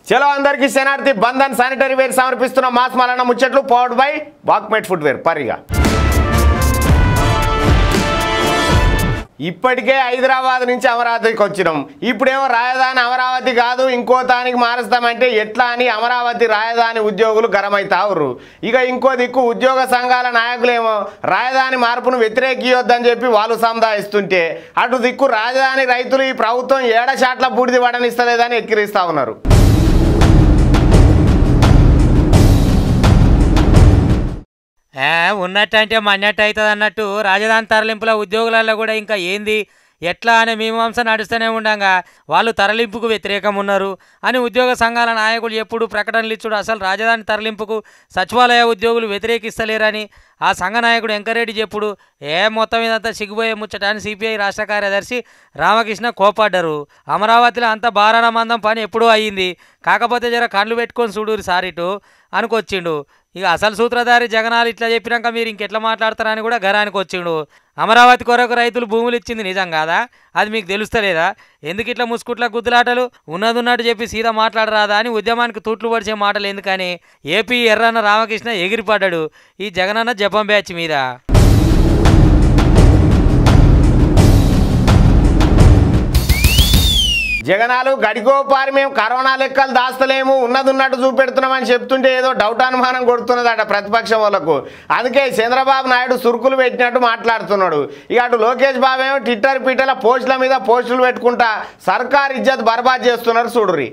చలో అందరికీ శనార్థి బంధన్ శానిటరీ వేర్ సమర్పిస్తున్న మాస్ మలన ముచ్చట్లు powered by Walkmate footwear పరిగా ఇప్పటికే హైదరాబాద్ నుంచి అమరావతికి వచ్చినాం ఇప్పుడేమో రాజధాని అమరావతి కాదు ఇంకో దానికి మారుస్తామంటే ఎట్లా అని అమరావతి రాజధాని ఉద్యోగులు గరమైతావురు ఇక ఇంకో దిక్కు ఉద్యోగ సంఘాల నాయకులేమో రాజధాని మార్పును వ్యతిరేకియొద్దని చెప్పి వాళ్ళు సముదాయిస్తుంటే అటు దిక్కు రాజధాని రైతులు ఈ ప్రభుత్వం ఏడశాట్ల బూడిది పడనిస్తలేదని ఎక్కిరిస్తా ఉన్నారు ఏ, ఉన్నట్టంటే మన్నట్టు అవుతుంది అన్నట్టు రాజధాని తరలింపుల ఉద్యోగులలో కూడా ఇంకా ఏంది ఎట్లా అనే మీమాంస నడుస్తూనే ఉండగా వాళ్ళు తరలింపుకు వ్యతిరేకం ఉన్నారు అని ఉద్యోగ సంఘాల నాయకులు ఎప్పుడు ప్రకటనలు ఇచ్చుడు అసలు రాజధాని తరలింపుకు సచివాలయ ఉద్యోగులు వ్యతిరేకిస్తలేరని ఆ సంఘ నాయకుడు ఎంకరెడ్డి చెప్పుడు ఏ మొత్తం ఇదంతా సిగ్గుపోయే ముచ్చట అని సిపిఐ రాష్ట్ర కార్యదర్శి రామకృష్ణ కోపడ్డరు అమరావతిలో అంత బారాన మందం పని ఎప్పుడూ అయ్యింది కాకపోతే జర కళ్ళు పెట్టుకొని చూడురు సారిటు అనుకొచ్చిండు ఇక అసలు సూత్రధారి జగనాలు ఇట్లా చెప్పినాక మీరు ఇంకెట్లా మాట్లాడతారని కూడా గరానికి వచ్చిండు అమరావతి కొరకు రైతులు భూములు ఇచ్చింది నిజం కాదా అది మీకు తెలుస్తలేదా ఎందుకు ఇట్లా ముసుకుట్ల గుద్దులాటలు ఉన్నది ఉన్నట్టు చెప్పి సీదా మాట్లాడరాదా అని ఉద్యమానికి తూట్లు పడిచే మాటలు ఎందుకని ఏపీ ఎర్రన్న రామకృష్ణ ఎగిరిపడ్డాడు ఈ జగనన్న జపం బ్యాచ్ మీద జగనాలు గడిగోపారి మేము కరోనా లెక్కలు దాస్తలేము ఉన్నది ఉన్నట్టు చూపెడుతున్నామని చెప్తుంటే ఏదో డౌట్ అనుమానం కొడుతున్నదట ప్రతిపక్షం వాళ్ళకు అందుకే చంద్రబాబు నాయుడు సురుకులు పెట్టినట్టు మాట్లాడుతున్నాడు ఇక అటు లోకేష్ బాబు ఏమో ట్విట్టర్ పీటల పోస్టుల మీద పోస్టులు పెట్టుకుంటా సర్కార్ ఇజ్జత్ బర్బాద్ చేస్తున్నారు చూడుర్రి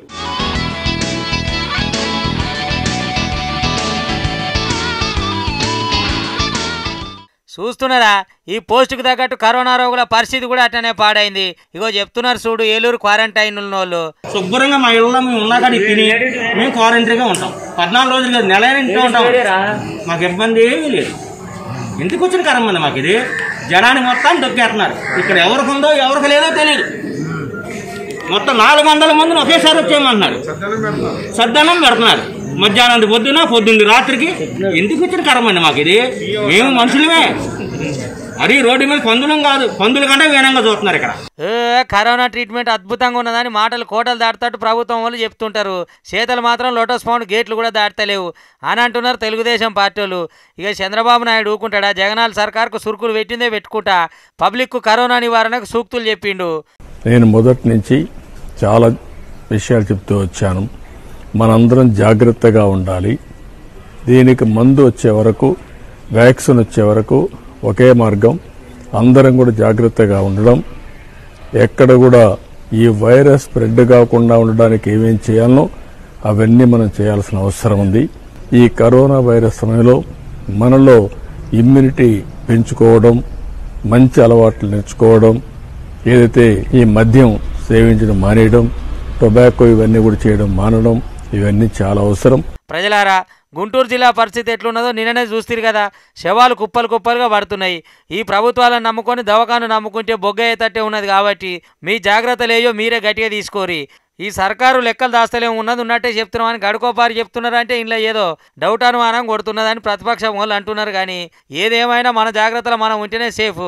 చూస్తున్నారా ఈ పోస్టుకు తగ్గట్టు కరోనా రోగుల పరిస్థితి కూడా అట్లనే పాడైంది ఇగో చెప్తున్నారు చూడు ఏలూరు క్వారంటైన్ ఉన్న వాళ్ళు శుభ్రంగా మా ఇళ్ళలో మేము ఉన్నాక తిని మేము క్వారంటైన్గా ఉంటాం పద్నాలుగు రోజులు కాదు నెల అయినా ఇంట్లో ఉంటాం మాకు ఇబ్బంది ఏమీ లేదు ఎందుకు వచ్చిన కరమ్మంది మాకు ఇది జనాన్ని మొత్తం దొక్కేస్తున్నారు ఇక్కడ ఎవరికి ఉందో ఎవరికి లేదో తెలియదు మొత్తం నాలుగు వందల మందిని ఒకేసారి వచ్చేయమంటున్నారు సద్దనం పెడుతున్నారు మధ్యాహ్నం పొద్దున పొద్దుంది రాత్రికి ఎందుకు వచ్చిన కరమండి మాకు ఇది మేము మనుషులమే అది రోడ్డు మీద పందులం కాదు పందుల కంటే వీనంగా చూస్తున్నారు ఇక్కడ ఏ కరోనా ట్రీట్మెంట్ అద్భుతంగా ఉన్నదని మాటలు కోటలు దాటుతట్టు ప్రభుత్వం వాళ్ళు చెప్తుంటారు చేతలు మాత్రం లోటస్ పౌండ్ గేట్లు కూడా దాటలేవు అని అంటున్నారు తెలుగుదేశం పార్టీ వాళ్ళు ఇక చంద్రబాబు నాయుడు ఊకుంటాడా జగనాల సర్కార్కు సురుకులు పెట్టిందే పెట్టుకుంటా పబ్లిక్కు కరోనా నివారణకు సూక్తులు చెప్పిండు నేను మొదటి నుంచి చాలా విషయాలు చెప్తూ వచ్చాను మనందరం జాగ్రత్తగా ఉండాలి దీనికి మందు వచ్చే వరకు వ్యాక్సిన్ వచ్చే వరకు ఒకే మార్గం అందరం కూడా జాగ్రత్తగా ఉండడం ఎక్కడ కూడా ఈ వైరస్ స్ప్రెడ్ కాకుండా ఉండడానికి ఏమేం చేయాలనో అవన్నీ మనం చేయాల్సిన అవసరం ఉంది ఈ కరోనా వైరస్ సమయంలో మనలో ఇమ్యూనిటీ పెంచుకోవడం మంచి అలవాట్లు నేర్చుకోవడం ఏదైతే ఈ మద్యం సేవించడం మానేయడం టొబాకో ఇవన్నీ కూడా చేయడం మానడం ఇవన్నీ చాలా అవసరం ప్రజలారా గుంటూరు జిల్లా పరిస్థితి ఎట్లున్నదో నిన్ననే చూస్తారు కదా శవాలు కుప్పలు కుప్పలుగా పడుతున్నాయి ఈ ప్రభుత్వాలను నమ్ముకొని దవాఖాను నమ్ముకుంటే బొగ్గయ్యేటట్టే ఉన్నది కాబట్టి మీ జాగ్రత్తలేయో మీరే గట్టిగా తీసుకోరి ఈ సర్కారు లెక్కలు దాస్తలేము ఉన్నది ఉన్నట్టే చెప్తున్నామని గడుకోపారి చెప్తున్నారంటే ఇంట్లో ఏదో డౌట్ అనుమానం కొడుతున్నదని ప్రతిపక్షం వాళ్ళు అంటున్నారు కానీ ఏదేమైనా మన జాగ్రత్తలు మనం ఉంటేనే సేఫ్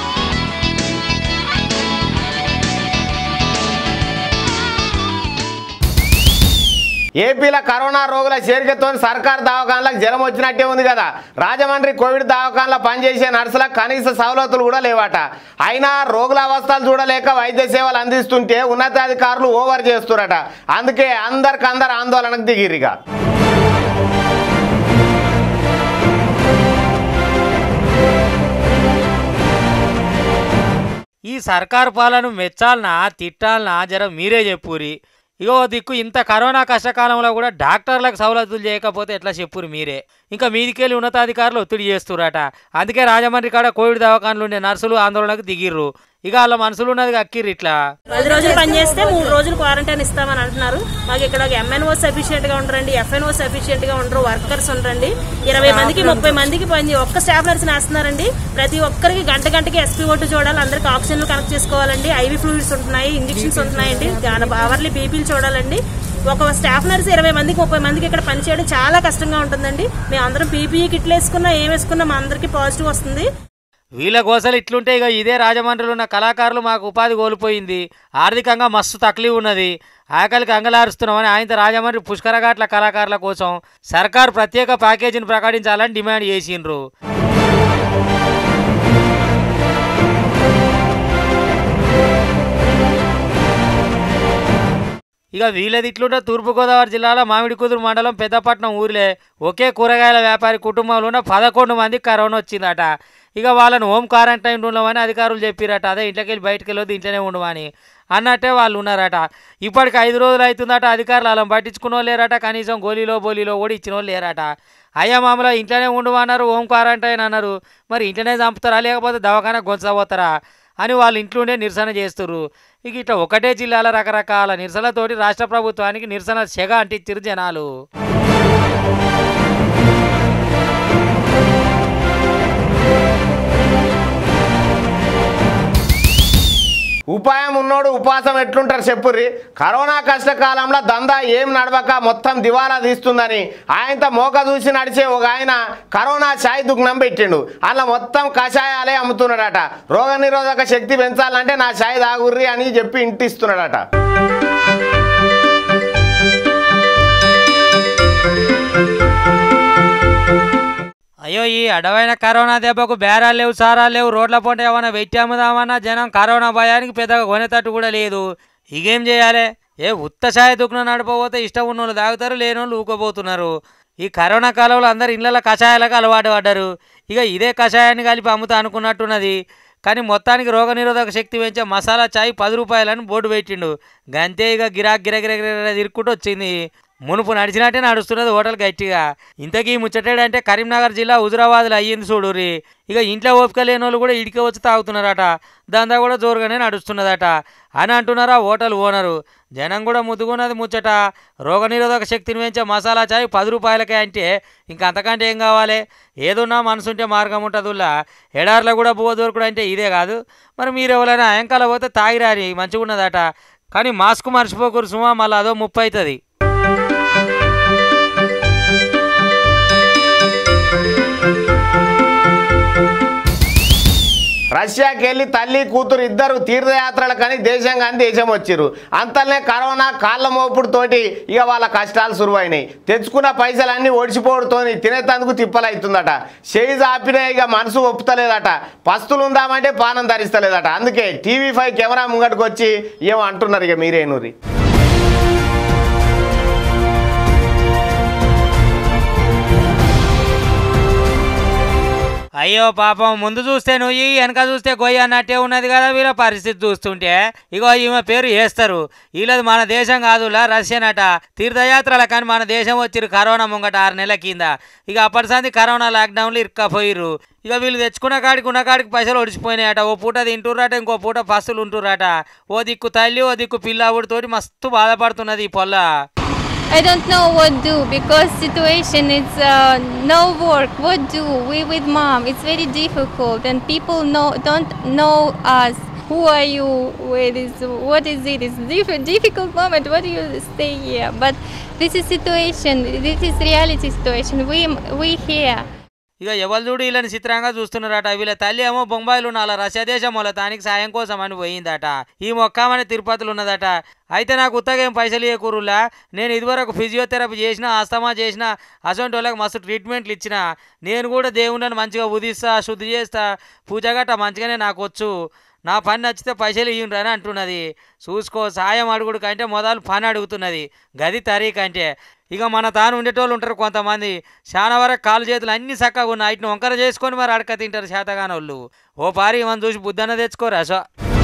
ఏపీలో కరోనా రోగుల చేరికతో సర్కార్ దవాఖానలకు జ్వరం వచ్చినట్టే ఉంది కదా రాజమండ్రి కోవిడ్ దవాఖానలో పనిచేసే నర్సులకు కనీస సవలతులు కూడా లేవట అయినా రోగుల అవస్థలు చూడలేక వైద్య సేవలు అందిస్తుంటే ఉన్నతాధికారులు ఓవర్ చేస్తురట అందుకే అందరికందరు ఆందోళనకు దిగిరిగా ఈ సర్కారు పాలన మెచ్చాలనా తిట్టాలనా జర మీరే చెప్పురి ఇగో దిక్కు ఇంత కరోనా కష్టకాలంలో కూడా డాక్టర్లకు సవలతులు చేయకపోతే ఎట్లా చెప్పురు మీరే ఇంకా మీదికెళ్ళి ఉన్నతాధికారులు ఒత్తిడి చేస్తురట అందుకే రాజమండ్రి కాడ కోవిడ్ దవాఖానలు ఉండే నర్సులు ఆందోళనకు దిగిర్రు ఇక వాళ్ళ మనసులు ఉన్నది అక్కిర్రు ఇట్లా పది రోజులు పని చేస్తే మూడు రోజులు క్వారంటైన్ ఇస్తామని అంటున్నారు మాకు ఇక్కడ ఎంఎన్ఓ సఫిషియెంట్ గా ఉండరండి ఎఫ్ఎన్ఓ సఫిషియెంట్ గా ఉండరు వర్కర్స్ ఉండరండి ఇరవై మందికి ముప్పై మందికి పని ఒక్క స్టాఫ్ నర్స్ వేస్తున్నారండి ప్రతి ఒక్కరికి గంట గంటకి ఎస్పీ ఓటు చూడాలి అందరికి ఆక్సిజన్లు కనెక్ట్ చేసుకోవాలండి ఐవి ఫ్లూయిడ్స్ ఉంటున్నాయి ఇంజెక్షన్స్ ఉంటున్నాయండి అవర్లీ బీపీలు చూడాలండి ఒక స్టాఫ్ నర్స్ ఇరవై మందికి ముప్పై మందికి ఇక్కడ పనిచేయడం చాలా కష్టంగా ఉంటుందండి మేము అందరం పీపీఈ కిట్లు వేసుకున్నా ఏం వేసుకున్నా మా అందరికి పాజిటివ్ వస్తుంది వీళ్ళ గోసలు ఇట్లుంటే ఇక ఇదే రాజమండ్రిలో ఉన్న కళాకారులు మాకు ఉపాధి కోల్పోయింది ఆర్థికంగా మస్తు తక్లీఫ్ ఉన్నది ఆకలికి అంగలారుస్తున్నామని ఆయన రాజమండ్రి పుష్కరఘాట్ల కళాకారుల కోసం సర్కారు ప్రత్యేక ప్యాకేజీని ప్రకటించాలని డిమాండ్ చేసిండ్రు ఇక వీళ్ళది ఇట్లుంటే తూర్పుగోదావరి జిల్లాలో మామిడికుదురు మండలం పెద్దపట్నం ఊరిలే ఒకే కూరగాయల వ్యాపారి కుటుంబంలో ఉన్న పదకొండు మందికి కరోనా వచ్చిందట ఇక వాళ్ళని హోమ్ క్వారంటైన్ ఉండమని అధికారులు చెప్పిరట అదే ఇంట్లోకి వెళ్ళి బయటకు వెళ్ళొద్దు ఇంట్లోనే ఉండమని అన్నట్టే వాళ్ళు ఉన్నారట ఇప్పటికి ఐదు రోజులు అవుతుందట అధికారులు అలా పట్టించుకున్న వాళ్ళు లేరట కనీసం గోలీలో బోలీలో కూడా ఇచ్చిన వాళ్ళు లేరట అయ్యా మామూలు ఇంట్లోనే ఉండమన్నారు హోమ్ క్వారంటైన్ అన్నారు మరి ఇంట్లోనే చంపుతారా లేకపోతే దవాఖానా గొంచబోతారా అని వాళ్ళు ఇంట్లోనే నిరసన చేస్తుర్రు ఇక ఇట్లా ఒకటే జిల్లాల రకరకాల నిరసనలతోటి రాష్ట్ర ప్రభుత్వానికి నిరసన సెగ అంటించిరు జనాలు ఉపాయం ఉన్నోడు ఉపాసం ఎట్లుంటారు చెప్పుర్రి కరోనా కష్టకాలంలో దందా ఏం నడవక మొత్తం దివాలా తీస్తుందని ఆయనతో మోక చూసి నడిచే ఒక ఆయన కరోనా ఛాయ్ దుగ్నం పెట్టిండు అలా మొత్తం కషాయాలే అమ్ముతున్నాడట రోగ నిరోధక శక్తి పెంచాలంటే నా ఛాయ్ తాగుర్రి అని చెప్పి ఇంటిస్తున్నాడట అయ్యో ఈ అడవైన కరోనా దెబ్బకు బేరాలు లేవు సారాలు లేవు రోడ్ల పూట ఏమైనా వెట్టాముదామన్నా జనం కరోనా భయానికి పెద్దగా కొనేటట్టు కూడా లేదు ఇగేం చేయాలి ఏ ఉత్త ఛాయ దుక్కున నడపబోతే ఇష్టం ఉన్న వాళ్ళు తాగుతారు లేని వాళ్ళు ఊకోబోతున్నారు ఈ కరోనా కాలంలో అందరు ఇళ్ళ కషాయాలకు అలవాటు పడ్డారు ఇక ఇదే కషాయాన్ని కలిపి అమ్ముతా అనుకున్నట్టున్నది కానీ మొత్తానికి రోగనిరోధక శక్తి పెంచే మసాలా చాయ్ పది రూపాయలని బోర్డు పెట్టిండు గంతే ఇక గిరాక్ గిర గిర గిర తిరుక్కుంటూ వచ్చింది మునుపు నడిచినట్టే నడుస్తున్నది హోటల్ గట్టిగా ఇంతకీ ముచ్చటేడంటే కరీంనగర్ జిల్లా హుజురాబాద్లో అయ్యింది చూడురి ఇక ఇంట్లో ఓపిక లేని వాళ్ళు కూడా ఇడికే వచ్చి తాగుతున్నారట దందా కూడా జోరుగానే నడుస్తున్నదట అని అంటున్నారా హోటల్ ఓనరు జనం కూడా ముద్దుకున్నది ముచ్చట రోగనిరోధక శక్తిని పెంచే మసాలా చాయ్ పది రూపాయలకే అంటే ఇంకా అంతకంటే ఏం కావాలి ఏదున్నా మనసుంటే మార్గం ఉంటుందిలా ఎడార్లో కూడా బువ్వ దొరకడం అంటే ఇదే కాదు మరి మీరు ఎవరైనా అయంకాల పోతే తాగిరాని మంచిగా ఉన్నదట కానీ మాస్క్ మర్చిపోకూరు సుమా మళ్ళీ అదో ముప్పై అవుతుంది రష్యాకి వెళ్ళి తల్లి కూతురు ఇద్దరు తీర్థయాత్రలకని దేశం కానీ దేశం వచ్చిర్రు అంతలనే కరోనా కాళ్ళ మోపుడుతోటి ఇక వాళ్ళ కష్టాలు సురువైనాయి తెచ్చుకున్న పైసలన్నీ ఒడిచిపోవడంతోని తినేతందుకు తిప్పలవుతుందట చేయి ఆపినా ఇక మనసు ఒప్పుతలేదట పస్తులు ఉందామంటే పానం ధరిస్తలేదట అందుకే టీవీ ఫైవ్ కెమెరా ముంగటికి వచ్చి ఏమో అంటున్నారు ఇక మీరేనూరి అయ్యో పాపం ముందు చూస్తే నువ్వు వెనక చూస్తే గొయ్యి అన్నట్టే ఉన్నది కదా వీళ్ళ పరిస్థితి చూస్తుంటే ఇగో ఈమె పేరు వేస్తారు వీళ్ళది మన దేశం కాదులా రష్యన్ అట తీర్థయాత్రల కానీ మన దేశం వచ్చిరు కరోనా ముంగట ఆరు నెలల కింద ఇక అప్పటి సంది కరోనా లాక్డౌన్లో ఇరుక్కపోయిర్రు ఇక వీళ్ళు తెచ్చుకున్న కాడికి ఉన్న కాడికి పైసలు ఒడిచిపోయినాయట ఓ పూట తింటుర్రట ఇంకో పూట పస్తులు ఉంటుర్రట ఓ దిక్కు తల్లి ఓ దిక్కు పిల్లావుడితోటి మస్తు బాధపడుతున్నది ఈ పొల్ల I don't know what do because situation is uh, no work. What do we with mom? It's very difficult, and people know don't know us. Who are you? Where is what is it? It's diff- difficult moment. What do you stay here? But this is situation. This is reality situation. We we here. ఇక ఎవరు చూడు వీళ్ళని చిత్రంగా చూస్తున్నారట వీళ్ళ తల్లి ఏమో బొంబాయిలో ఉన్న అలా రష్యా దేశం వాళ్ళ తానికి సాయం కోసం అని పోయిందట ఈ మొక్కమని తిరుపతిలో ఉన్నదట అయితే నాకు ఉత్తగా ఏం పైసలు ఇవ్వకూరులా నేను ఇదివరకు ఫిజియోథెరపీ చేసిన ఆస్తమా చేసిన అసొంటి వాళ్ళకి మస్తు ట్రీట్మెంట్లు ఇచ్చిన నేను కూడా దేవుళ్ళని మంచిగా ఉదిస్తా శుద్ధి చేస్తా పూజ గట్ట మంచిగానే నాకు వచ్చు నా పని నచ్చితే పైసలు ఇయ్యండి అని అంటున్నది చూసుకో సాయం అడుగుడు కంటే మొదలు పని అడుగుతున్నది గది తరీక్ అంటే ఇక మన తాను ఉండేటోళ్ళు ఉంటారు కొంతమంది చాలా వరకు కాలు చేతులు అన్ని చక్కగా ఉన్నాయి వాటిని వంకర చేసుకొని మరి అడక తింటారు చేతగాని వాళ్ళు ఓ పారి మనం చూసి బుద్ధన్న తెచ్చుకోరా సో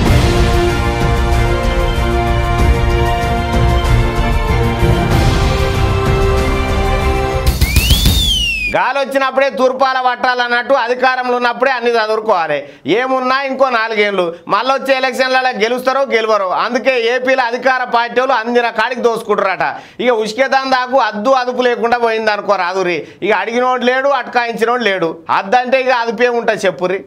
గాలి వచ్చినప్పుడే తూర్పాల పట్టాలన్నట్టు అధికారంలో ఉన్నప్పుడే అన్ని చదువుకోవాలి ఏమున్నా ఇంకో నాలుగేళ్ళు మళ్ళీ వచ్చే ఎలక్షన్లలో గెలుస్తారో గెలవరో అందుకే ఏపీలో అధికార పార్టీ వాళ్ళు అందిన కాడికి దోసుకుంటారట ఇక ఉష్కేదాన్ దాకు అద్దు అదుపు లేకుండా పోయింది అనుకో రాదురి ఇక అడిగినోడు లేడు అటకాయించినోడు లేడు అద్దంటే ఇక అదుపే ఉంటుంది చెప్పురి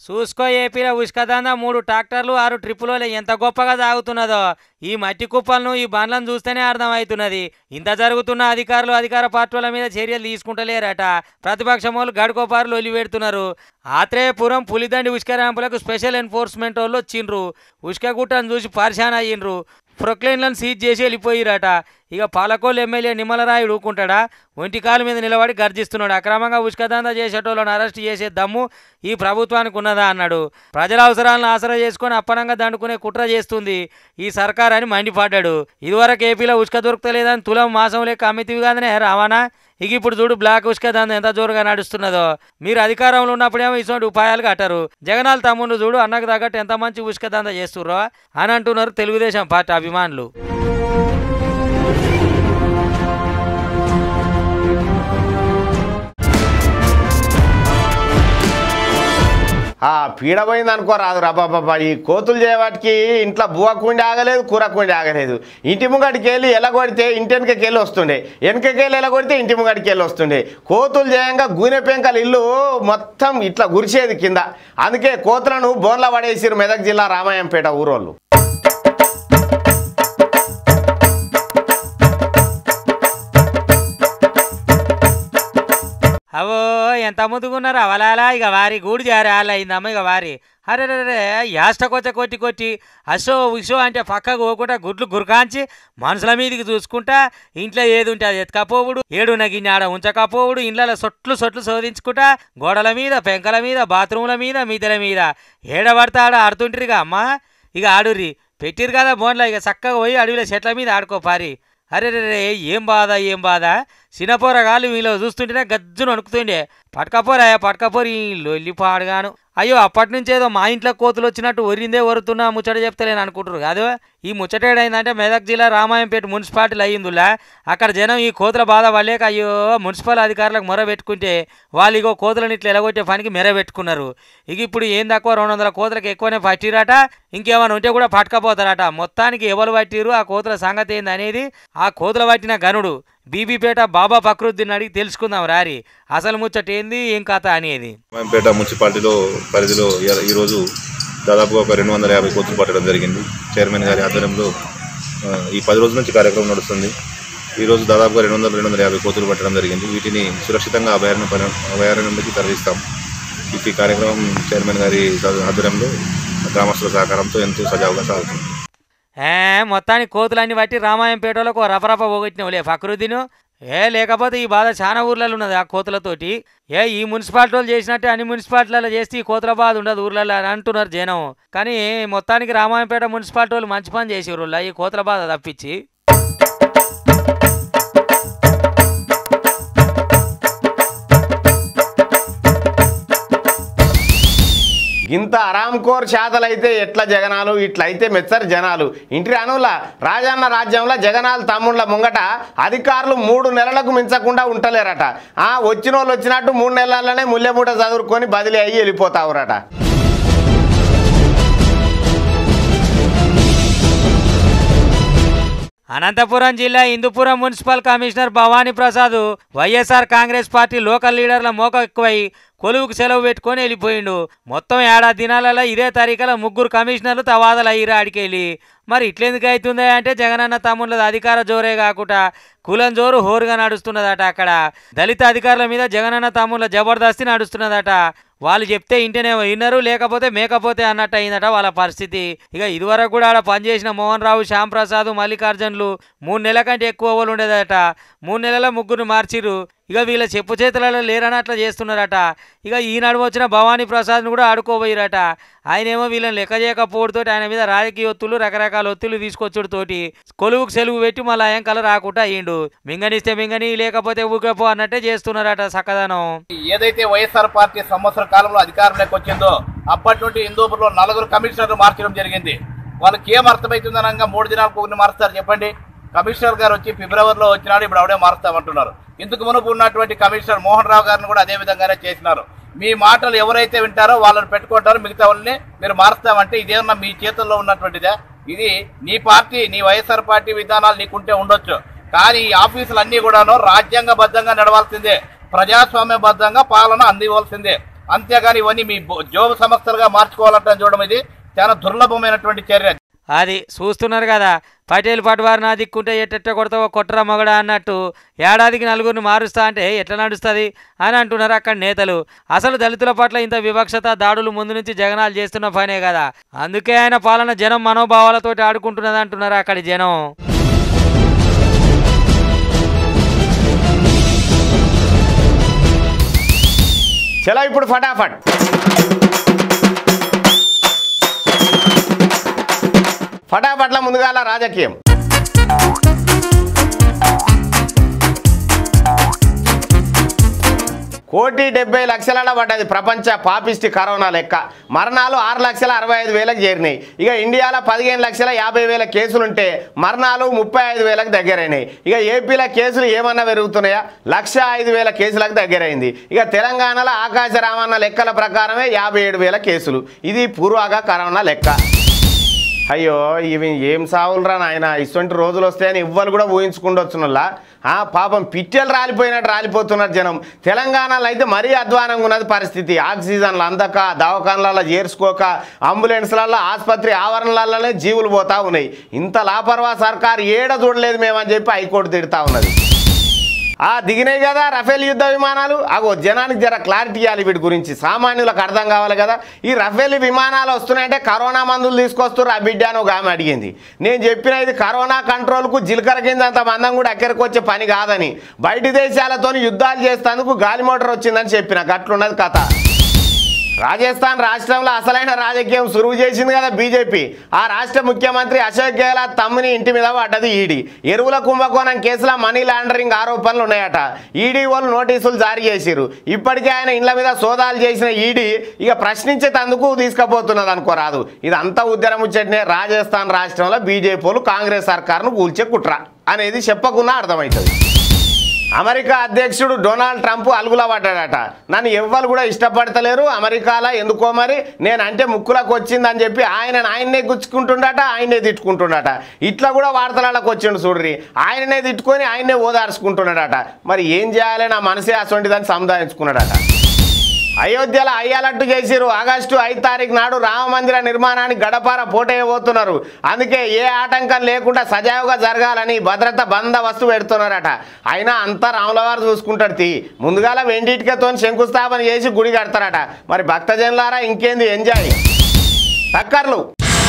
చూసుకో ఏపీలో ఉష్కదంద మూడు ట్రాక్టర్లు ఆరు ట్రిప్పులో ఎంత గొప్పగా సాగుతున్నదో ఈ మట్టి కుప్పలను ఈ బండ్లను చూస్తేనే అర్థమవుతున్నది ఇంత జరుగుతున్న అధికారులు అధికార పార్టీల మీద చర్యలు తీసుకుంటలేరట ప్రతిపక్షం వాళ్ళు గడుకోపారులు ఒలిపెడుతున్నారు ఆత్రేయపురం పులిదండి ఉష్క ర్యాంపులకు స్పెషల్ ఎన్ఫోర్స్మెంట్ వాళ్ళు వచ్చిండ్రు ఉష్క గుట్టను చూసి పరిశాన్ అయ్యిండ్రు ప్రొక్లైన్లను సీజ్ చేసి వెళ్ళిపోయిరట ఇక పాలకోళ్ళు ఎమ్మెల్యే నిమ్మలరాయుడు ఊకుంటాడా ఒంటి కాలు మీద నిలబడి గర్జిస్తున్నాడు అక్రమంగా ఉష్కదందా చేసేటోళ్ళని అరెస్ట్ చేసే దమ్ము ఈ ప్రభుత్వానికి ఉన్నదా అన్నాడు ప్రజల అవసరాలను ఆసరా చేసుకొని అప్పనంగా దండుకునే కుట్ర చేస్తుంది ఈ సర్కార్ అని మండిపడ్డాడు ఇదివరకు ఏపీలో ఉష్క దొరకలేదని తులం మాసం లేక అమితివి కాదనే రావానా ఇక ఇప్పుడు చూడు బ్లాక్ ఉష్క దంద ఎంత జోరుగా నడుస్తున్నదో మీరు అధికారంలో ఉన్నప్పుడేమో ఇటువంటి ఉపాయాలు కట్టారు జగనాల తమ్ముడు చూడు అన్నకు తగ్గట్టు ఎంత మంచి ఉష్క దంద చేస్తుర్రో అని అంటున్నారు తెలుగుదేశం పార్టీ అభిమానులు ఆ పీడ పోయింది అనుకో రాదు రాబాబా ఈ కోతులు చేయవాటికి ఇంట్లో బువ్వ కుండి ఆగలేదు కూర కుండి ఆగలేదు ఇంటి ముంగడికి వెళ్ళి ఎలగొడితే ఇంటి వెనకకి వెళ్ళి వస్తుండే వెనకకి వెళ్ళి ఎలగొడితే ఇంటి ముంగడికి వెళ్ళి వస్తుండే కోతులు చేయంగా గూనె పెంకల ఇల్లు మొత్తం ఇట్లా గురిసేది కింద అందుకే కోతులను బోర్ల పడేసిరు మెదక్ జిల్లా రామాయంపేట ఊరోళ్ళు అవో ఎంత ముందుకున్నారు అవలాలా ఇక వారి గూడు జారి అయిందమ్మ ఇక వారి అరే రే యాస్ట కొచ్చ కొట్టి కొట్టి అసో విషో అంటే పక్కకు పోకుండా గుడ్లు గురకాంచి మనుషుల మీదకి చూసుకుంటా ఇంట్లో ఏది ఉంటే అది ఎత్తుకపోవుడు ఏడు నగిన్ని ఆడ ఉంచకపోవుడు ఇండ్ల సొట్లు సొట్లు శోధించుకుంటా గోడల మీద పెంకల మీద బాత్రూముల మీద మిద్దెల మీద ఏడబడితే ఆడ ఆడుతుంటారుగా అమ్మా ఇక ఆడుర్రి పెట్టిరు కదా బోన్లో ఇక చక్కగా పోయి అడవిలో చెట్ల మీద ఆడుకో పారి అరే రే రే ఏం బాధ ఏం బాధ చిన్నపోరగాళ్ళు వీళ్ళు చూస్తుంటేనే గజ్జును వణుకుతుండే పట్కపోరా పట్కపోరి లొల్లి పాడుగాను అయ్యో అప్పటి నుంచి ఏదో మా ఇంట్లో కోతులు వచ్చినట్టు ఒరిందే ఒరుతున్నా ముచ్చట చెప్తలేను అనుకుంటారు కాదు ఈ ముచ్చట ఏడైందంటే మెదక్ జిల్లా రామాయంపేట మున్సిపాలిటీలో అయ్యిందిలా అక్కడ జనం ఈ కోతుల బాధ పడలేక అయ్యో మున్సిపల్ అధికారులకు మొర పెట్టుకుంటే వాళ్ళు ఇగో కోతులను ఇట్లా ఎలగొట్టే పనికి మెర పెట్టుకున్నారు ఇక ఇప్పుడు ఏం తక్కువ రెండు వందల కోతులకు ఎక్కువనే పట్టిరట ఇంకేమైనా ఉంటే కూడా పట్టుకపోతారట మొత్తానికి ఎవరు పట్టిరు ఆ కోతుల సంగతి ఏంది అనేది ఆ కోతుల పట్టిన గనుడు బీబీపేట బాబా ఫక్రుద్దీన్ అడిగి తెలుసుకుందాం రారి అసలు ముచ్చట ఏంది ఏం కథ అనేది రామాయంపేట మున్సిపాలిటీలో పరిధిలో ఇయ- ఈరోజు దాదాపుగా ఒక రెండు వందల యాభై కోతులు పట్టడం జరిగింది చైర్మన్ గారి ఆధ్వర్యంలో ఆ, ఈ పది రోజుల నుంచి కార్యక్రమం నడుస్తుంది ఈరోజు దాదాపుగా రెండు వందల రెండు వందల యాభై కోతులు పట్టడం జరిగింది వీటిని సురక్షితంగా అభయారణ్య పరి- అభయారణ్యంలోకి తరలిస్తాం ఈ కార్యక్రమం చైర్మన్ గారి ఆధ్వర్యంలో గ్రామస్తుల సహకారంతో ఎంతో సజావుగా సాగుతుంది ఏ మొత్తానికి కోతులన్నీ బట్టి రామాయంపేటలోకి ఓ రపరప పోగొట్టినవులే ఫక్రుద్దీను ఏ లేకపోతే ఈ బాధ చాలా ఊర్లలో ఉన్నది ఆ కోతులతోటి ఏ ఈ మున్సిపాలిటీ వాళ్ళు చేసినట్టే అన్ని మున్సిపాలిటీలలో చేస్తే ఈ కోతుల బాధ ఉండదు ఊర్లలో అని అంటున్నారు జనం కానీ మొత్తానికి రామాయంపేట మున్సిపాలిటీ వాళ్ళు మంచి పని చేసి ఊళ్ళో ఈ కోతుల బాధ తప్పించి ఇంత అరాంకోర్ శాతలైతే ఎట్లా జగనాలు ఇట్లయితే మెచ్చరు జనాలు ఇంటి రానుల రాజన్న రాజ్యంలో జగనాలు తమ్ముళ్ళ ముంగట అధికారులు మూడు నెలలకు మించకుండా ఉంటలేరట ఆ వచ్చిన వాళ్ళు వచ్చినట్టు మూడు నెలలనే ముల్లెమూట చదువుకొని బదిలీ అయ్యి వెళ్ళిపోతావురట అనంతపురం జిల్లా Hindupuram municipal commissioner Bhavani Prasad YSR Congress party local లీడర్ల మోక ఎక్కువై కొలువుకు సెలవు పెట్టుకొని వెళ్ళిపోయిండు మొత్తం ఏడాది దినాలలో ఇదే తారీఖులో ముగ్గురు కమిషనర్లు తవాదలు అయ్యిరా ఆడికెళ్ళి మరి ఇట్లెందుకు అవుతుంది అంటే జగనన్న తమ్ముళ్ళది అధికార జోరే కాకుండా కులం జోరు హోరుగా నడుస్తున్నదట అక్కడ దళిత అధికారుల మీద జగనన్న తమ్ముళ్ళ జబర్దస్తి నడుస్తున్నదట వాళ్ళు చెప్తే ఇంటనే విన్నరు లేకపోతే మేకపోతే అన్నట్టు అయిందట వాళ్ళ పరిస్థితి ఇక ఇదివరకు కూడా ఆడ పనిచేసిన మోహన్ రావు శ్యామ్ ప్రసాద్ మల్లికార్జున్లు మూడు నెలల కంటే ఎక్కువ వాళ్ళు ఉండేదట మూడు నెలల ముగ్గురు మార్చిరు ఇక వీళ్ళ చెప్పు చేతులలో లేరని అట్లా చేస్తున్నారట ఇక ఈనాడు వచ్చిన భవానీ ప్రసాద్ను కూడా ఆడుకోబోయిరట ఆయనేమో వీళ్ళని లెక్క చేయకపోవడంతో ఆయన మీద రాజకీయ ఒత్తులు రకరకాల ఒత్తులు తీసుకొచ్చుడుతోటి కొలువుకు సెలువు పెట్టి మళ్ళీ ఆయన కల రాకుండా అయ్యిండు మింగనిస్తే మింగని లేకపోతే ఊకపో అన్నట్టే చేస్తున్నారట సక్కదనం ఏదైతే వైఎస్ఆర్ పార్టీ సంవత్సర కాలంలో అధికారంలోకి వచ్చిందో అప్పటి నుండి హిందూపురంలో నలుగురు కమిషనర్లు మార్చడం జరిగింది వాళ్ళకి ఏం అర్థమవుతుందనగా మూడు దినాలకు ఒకరిని మారుస్తారు చెప్పండి కమిషనర్ గారు వచ్చి ఫిబ్రవరిలో వచ్చినాడు ఇప్పుడు ఆవిడే మారుస్తామంటున్నారు ఇందుకు మునుపు ఉన్నటువంటి కమిషనర్ మోహన్ రావు గారిని కూడా అదే విధంగానే చేసినారు మీ మాటలు ఎవరైతే వింటారో వాళ్ళని పెట్టుకుంటారో మిగతా వాళ్ళని మీరు మారుస్తామంటే ఇదేమన్నా మీ చేతుల్లో ఉన్నటువంటిదే ఇది నీ పార్టీ నీ వైఎస్ఆర్ పార్టీ విధానాలు నీకుంటే ఉండొచ్చు కానీ ఈ ఆఫీసులు అన్నీ కూడాను రాజ్యాంగబద్ధంగా నడవాల్సిందే ప్రజాస్వామ్యబద్ధంగా పాలన అందివలసిందే అంతేగాని ఇవన్నీ మీ బో- జోబు సంస్థలుగా మార్చుకోవాలంటే చూడడం ఇది చాలా దుర్లభమైనటువంటి చర్య అది చూస్తున్నారు కదా పటేల్ పట్వారు నా దిక్కుంటే ఎట్టెట్ట కొడతావో కొట్టరా మగడా అన్నట్టు ఏడాదికి నలుగురిని మారుస్తా అంటే ఎట్లా నడుస్తుంది అని అంటున్నారు అక్కడ నేతలు అసలు దళితుల పట్ల ఇంత వివక్షత దాడులు ముందు నుంచి జగనాలు చేస్తున్న పనే కదా అందుకే ఆయన పాలన జనం మనోభావాలతోటి ఆడుకుంటున్నది అంటున్నారు అక్కడి జనం చలో ఇప్పుడు ఫటాఫట్ ఫటాఫట్ల ముందుగాల రాజకీయం కోటి డెబ్బై లక్షల పడ్డది ప్రపంచ పాపిస్టి కరోనా లెక్క మరణాలు ఆరు లక్షల అరవై ఐదు వేలకు చేరినాయి ఇక ఇండియాలో పదిహేను లక్షల యాభై వేల కేసులుంటే మరణాలు ముప్పై ఐదు వేలకు దగ్గరైనాయి ఇక ఏపీలో కేసులు ఏమన్నా పెరుగుతున్నాయా లక్ష ఐదు వేల కేసులకు దగ్గరైంది ఇక తెలంగాణలో ఆకాశ రామన్న లెక్కల ప్రకారమే యాభై ఏడు వేల కేసులు ఇది పూర్వగా కరోనా లెక్క అయ్యో ఇవి ఏం సావులరా నాయన ఇటువంటి రోజులు వస్తాయని ఇవ్వరు కూడా ఊహించుకుండొచ్చునల్లా ఆ పాపం పిట్టెలు రాలిపోయినట్టు రాలిపోతున్నారు జనం తెలంగాణలో అయితే మరీ అధ్వానంగా ఉన్నది పరిస్థితి ఆక్సిజన్లు అందక దవాఖానలలో చేర్చుకోక అంబులెన్స్లలో ఆసుపత్రి ఆవరణలలోనే జీవులు పోతా ఉన్నాయి ఇంత లాపర్వా సర్కార్ ఏడ చూడలేదు మేమని చెప్పి హైకోర్టు తిడతా ఉన్నది ఆ దిగినాయి కదా రఫేల్ యుద్ధ విమానాలు అగో జనానికి జర క్లారిటీ ఇవ్వాలి వీటి గురించి సామాన్యులకు అర్థం కావాలి కదా ఈ రఫేల్ విమానాలు వస్తున్నాయంటే కరోనా మందులు తీసుకొస్తారు ఆ బిడ్డ అని ఒక ఆమె అడిగింది నేను చెప్పిన ఇది కరోనా కంట్రోల్కు జీలకర్ర కింద అంత మందం కూడా ఎక్కడికి వచ్చే పని కాదని బయటి దేశాలతో యుద్ధాలు చేస్తేందుకు గాలి మోటార్ వచ్చిందని చెప్పిన గట్లున్నది కథ రాజస్థాన్ రాష్ట్రంలో అసలైన రాజకీయం సురువు చేసింది కదా బీజేపీ ఆ రాష్ట్ర ముఖ్యమంత్రి అశోక్ గెహ్లాట్ తమ్ముని ఇంటి మీద పడ్డది ఈడీ ఎరువుల కుంభకోణం కేసులో మనీ లాండరింగ్ ఆరోపణలు ఉన్నాయట ఈడీ వాళ్ళు నోటీసులు జారీ చేసిరు ఇప్పటికే ఆయన ఇండ్ల మీద సోదాలు చేసిన ఈడీ ఇక ప్రశ్నించేందుకు తీసుకుపోతున్నది అనుకోరాదు ఇదంతా ఉద్దరం ముచ్చటనే రాజస్థాన్ రాష్ట్రంలో బీజేపీ వాళ్ళు కాంగ్రెస్ సర్కార్ను కూల్చే కుట్ర అనేది చెప్పకున్నా అర్థమవుతుంది అమెరికా అధ్యక్షుడు డొనాల్డ్ ట్రంప్ అలుగులా పడ్డాడట నన్ను ఎవ్వరు కూడా ఇష్టపడతలేరు అమెరికాలో ఎందుకో మరి నేనంటే ముక్కులకు వచ్చిందని చెప్పి ఆయన ఆయన్నే గుచ్చుకుంటుండట ఆయన్నే తిట్టుకుంటుండట ఇట్లా కూడా వార్తలకు వచ్చిండు చూడ్రి ఆయననే తిట్టుకొని ఆయన్నే ఓదార్చుకుంటున్నాడట మరి ఏం చేయాలి నా మనసే అసొంటిదని సముదాయించుకున్నాడట అయోధ్యలో అయ్యాలట్టు చేసిరు ఆగస్టు ఐదు తారీఖు నాడు రామ మందిర నిర్మాణానికి గడపార పోటేయబోతున్నారు అందుకే ఏ ఆటంకం లేకుండా సజావుగా జరగాలని భద్రత బందోబస్తు పెడుతున్నారట అయినా అంతా రాములవారు చూసుకుంటాడు తీ ముందుగాల వెండిటికతో శంకుస్థాపన చేసి గుడి కడతారట మరి భక్తజనులారా ఇంకేంది ఎంజాయ్ టక్కర్లు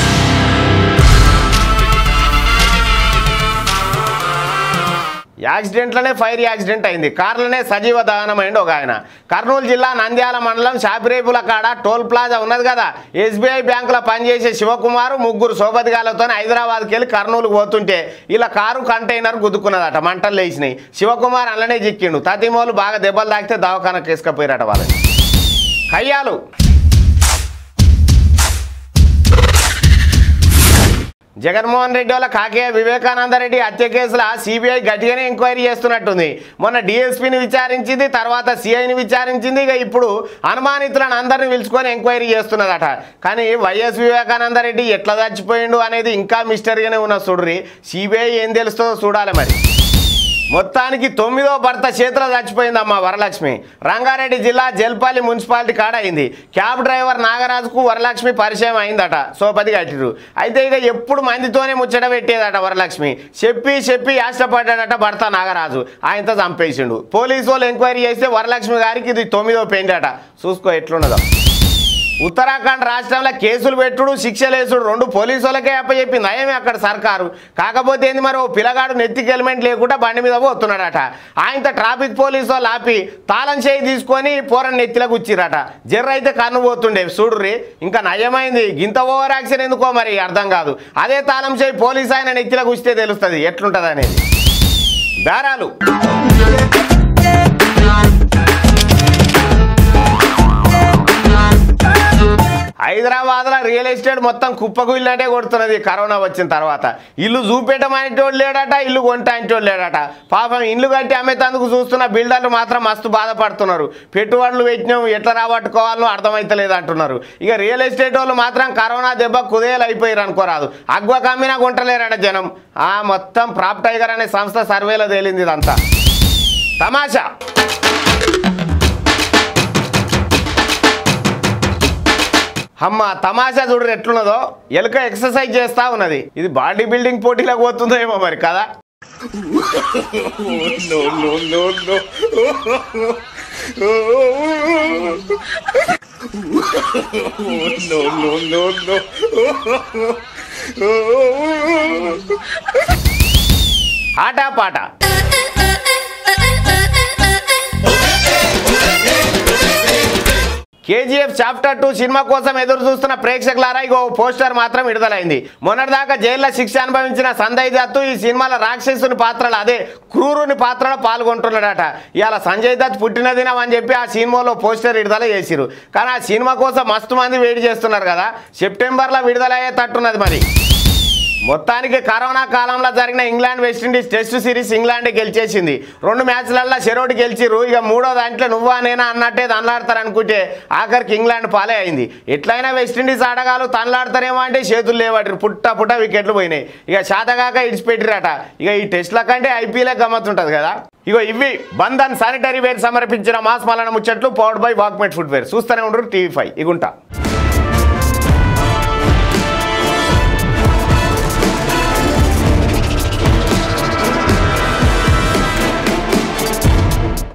యాక్సిడెంట్లోనే ఫైర్ యాక్సిడెంట్ అయింది కార్లోనే సజీవ దహనమైంది ఒక ఆయన కర్నూలు జిల్లా నంద్యాల మండలం షాపిరేపుల కాడ టోల్ ప్లాజా ఉన్నది కదా ఎస్బీఐ బ్యాంకులో పనిచేసే శివకుమార్ ముగ్గురు సోపతిగాలతో హైదరాబాద్కి వెళ్ళి కర్నూలుకు పోతుంటే ఇలా కారు కంటైనర్ గుద్దుకున్నదట మంటలు లేచినాయి శివకుమార్ అలానే చిక్కిండు తతిమోలు బాగా దెబ్బలు తాకితే దవాఖానకు తీసుకుపోయారట వాళ్ళని కయ్యాలు జగన్మోహన్ రెడ్డి వాళ్ళ కాకేయ వివేకానంద రెడ్డి హత్య కేసుల సిబిఐ గట్టిగానే ఎంక్వైరీ చేస్తున్నట్టుంది మొన్న డిఎస్పీని విచారించింది తర్వాత సిఐని విచారించింది ఇక ఇప్పుడు అనుమానితులను అందరిని పిలుచుకొని ఎంక్వైరీ చేస్తున్నదట కానీ వైఎస్ వివేకానంద రెడ్డి ఎట్లా చచ్చిపోయిండు అనేది ఇంకా మిస్టరీగానే ఉన్న చూడ్రి సిబిఐ ఏం తెలుస్తుందో చూడాలి మరి మొత్తానికి తొమ్మిదో భర్త చేతిలో చచ్చిపోయిందమ్మా వరలక్ష్మి రంగారెడ్డి జిల్లా జల్పల్లి మున్సిపాలిటీ కాడ అయింది క్యాబ్ డ్రైవర్ నాగరాజుకు వరలక్ష్మి పరిచయం అయిందట సోపతి కట్టిరు అయితే ఇక ఎప్పుడు మందితోనే ముచ్చట పెట్టేదట వరలక్ష్మి చెప్పి చెప్పి యాష్టపడ్డాడట భర్త నాగరాజు ఆయనతో చంపేసిండు పోలీసు వాళ్ళు ఎంక్వైరీ చేస్తే వరలక్ష్మి గారికి ఇది తొమ్మిదో పెయింట్ చూసుకో ఎట్లున్నదో ఉత్తరాఖండ్ రాష్ట్రంలో కేసులు పెట్టుడు శిక్షలేసుడు రెండు పోలీసు వాళ్ళకే అప్పచెప్పి నయమే అక్కడ సర్కారు కాకపోతే ఏంది మరి ఓ పిల్లగాడు నెత్తికి హెల్మెట్ లేకుండా బండి మీద పోతున్నాడట ఆయనతో ట్రాఫిక్ పోలీసు వాళ్ళు ఆపి తాళం చేయి తీసుకొని పోరని నెత్తిలో గుచ్చిరట జర్ర అయితే కన్ను పోతుండే చూడుర్రి ఇంకా నయమైంది గింత ఓవర్ యాక్షన్ ఎందుకో మరి అర్థం కాదు అదే తాళం చేయి పోలీసు ఆయన నెత్తిలో గుచ్చితే తెలుస్తుంది ఎట్లుంటుంది అనేది బేరాలు హైదరాబాద్లో రియల్ ఎస్టేట్ మొత్తం కుప్పకుళ్ళంటే కొడుతున్నది కరోనా వచ్చిన తర్వాత ఇల్లు చూపెట్టమనేటోడు లేడట ఇల్లు కొంటాంటోడు లేడట పాపం ఇల్లు కట్టి అమ్మేతందుకు చూస్తున్న బిల్డర్లు మాత్రం మస్తు బాధపడుతున్నారు పెట్టుబడులు పెట్టినాం ఎట్లా రాబట్టుకోవాలో అర్థమైతలేదు అంటున్నారు ఇక రియల్ ఎస్టేట్ వాళ్ళు మాత్రం కరోనా దెబ్బ కుదేలు అయిపోయారు అనుకోరాదు అగ్వ కమ్మినా కొంటలేరట జనం ఆ మొత్తం ప్రాప్ టైగర్ అనే సంస్థ సర్వేలో తేలింది ఇదంతా తమాషా అమ్మ తమాషా చూడరు ఎట్లున్నదో ఎలుక ఎక్సర్సైజ్ చేస్తా ఉన్నది ఇది బాడీ బిల్డింగ్ పోటీలకు పోతుందో ఏమో మరి కదా ఆట పాట కేజీఎఫ్ చాప్టర్ టూ సినిమా కోసం ఎదురు చూస్తున్న ప్రేక్షకులారా ఇగో ఓ పోస్టర్ మాత్రం విడుదలైంది మొన్నటిదాకా జైల్లో శిక్ష అనుభవించిన సంజయ్ దత్ ఈ సినిమాలో రాక్షసుని పాత్రలు అదే క్రూరుని పాత్రలో పాల్గొంటున్నాడట ఇవాళ సంజయ్ దత్ పుట్టినదినం అని చెప్పి ఆ సినిమాలో పోస్టర్ విడుదల చేసిరు కానీ ఆ సినిమా కోసం మస్తు మంది వెయిట్ చేస్తున్నారు కదా సెప్టెంబర్లో విడుదలయ్యేటట్టున్నది మరి మొత్తానికి కరోనా కాలంలో జరిగిన England West Indies test series England గెలిచేసింది రెండు మ్యాచ్లల్లో చెరోటి గెలిచిరు ఇక మూడో దాంట్లో నువ్వా నేనా అన్నట్టే తనలాడతారు అనుకుంటే ఆఖరికి ఇంగ్లాండ్ పాలే అయింది ఎట్లయినా వెస్టిండీస్ ఆడగాలు తనలాడతారేమో అంటే చేతులు లేవాటిరు పుట్ట పుట్ట వికెట్లు పోయినాయి ఇక శాతగాక ఇడిచిపెట్టిరట ఇక ఈ టెస్ట్ల కంటే ఐపీఎల్ గమ్మత్తుంటది కదా ఇగో ఇవి బంధన్ శానిటరీ వేర్ సమర్పించిన మాస్ మలన ముచ్చట్లు powered by Walkmate footwear చూస్తూనే ఉండరు టీవీ ఫైవ్ ఇగుంటా